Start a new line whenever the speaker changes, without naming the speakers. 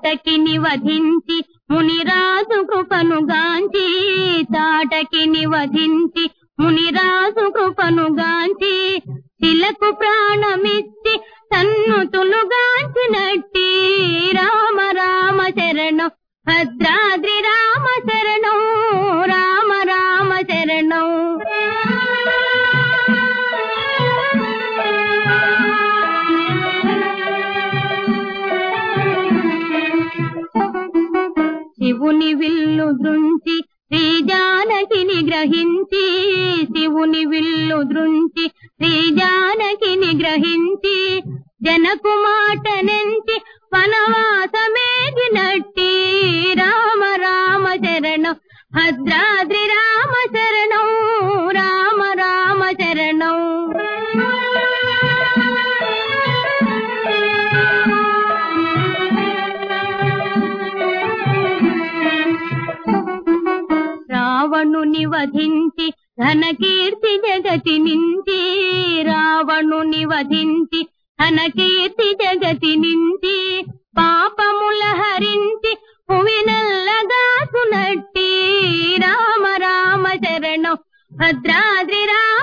తాటకి నివధించి మునిరాజు కృపను గాంచి తాటకి నివధించి మునిరాజు కృపను గాంచి శిలకు ప్రాణమిచ్చి సన్నుతులుగాంచినట్టి రామ రామ శరణం భద్రాద్రి రామ శరణం రామ రామ శరణం శివుని విల్లు దృంచి శ్రీ జానకిని గ్రహించి శివుని విల్లు దృంచి శ్రీ జానకిని గ్రహించి జనకు మాట నెంచి వనవాసమేగినట్టి రామ రామ శరణం భద్రాద్రి రామ శరణం రామ రామ శరణం రావణుని వధించి ఘనకీర్తి జగతి నించి రావణుని వధించి ఘనకీర్తి జగతి నించి పాపముల హరించి భువినల్లగా సునట్టి రామ రామ శరణం భద్రాద్రి రామ